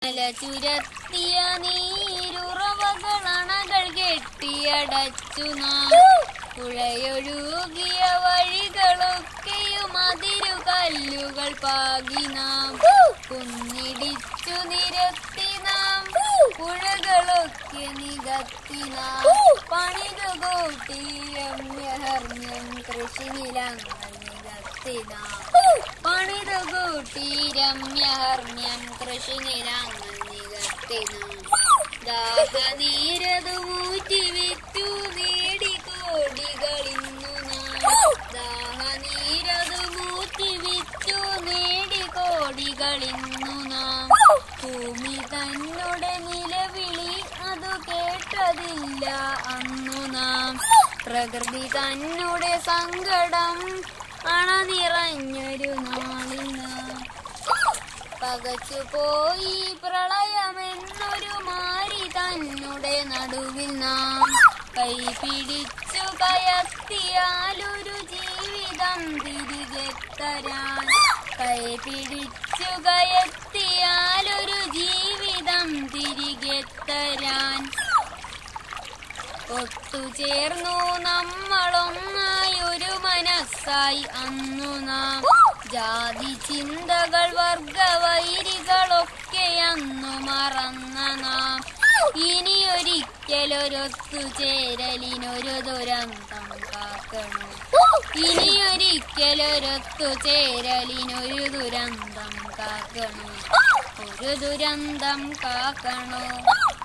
മല ചുരത്തിയ നീരുറവകൾ അണകൾ കെട്ടിയടച്ചു നാം പുഴയൊഴുകിയ വഴികളൊക്കെയും അതിരു കല്ലുകൾ പാകി നാം കുന്നിടിച്ചു നിരത്തി നാം പുഴകളൊക്കെ നികത്തി നാം പണിതു കൂട്ടി രമ്യഹർമ്മ്യം കൃഷി നിലങ്ങൾ നികത്തി നാം പണിതു കൂട്ടി രമ്യഹർമ്മ്യം കൃഷി നിലങ്ങൾ നികത്തി നാം ദാഹനീരതു മൂറ്റി വിറ്റു നേടി കോടികളിന്നു നാം ദാഹനീരതു മൂറ്റി വിറ്റു നേടി കോടികളിന്നു നാം ഭൂമി തന്നോടെ നിലവിളി അതു കേട്ടതില്ല അന്നു നാം പ്രകൃതി തന്നോടെ സങ്കടം അണനിറഞ്ഞൊരു നാളിൽ നാം പകച്ചുപോയി പ്രളയമെന്നൊരു മാരി തന്നുടെ നടുവിൽ നാം കൈപിടിച്ചു കയത്തിയാലൊരു ജീവിതം തിരികെ തരാൻ കൈപിടിച്ചു കയത്തിയാലൊരു ജീവിതം തിരികെ തരാൻ ഒത്തുചേർന്നു നമ്മളൊന്നായി ഒരു മനസ്സായി അന്നു നാം ജാതി ചിന്തകൾ വർഗവൈരികളൊക്കെ അന്നു മറന്ന നാം ഇനിയൊരിക്കലൊരൊത്തുചേരലിനൊരു ദുരന്തം കാക്കണം ഇനിയൊരിക്കലൊരൊത്തുചേരലിനൊരു ദുരന്തം കാക്കണം ഒരു ദുരന്തം കാക്കണോ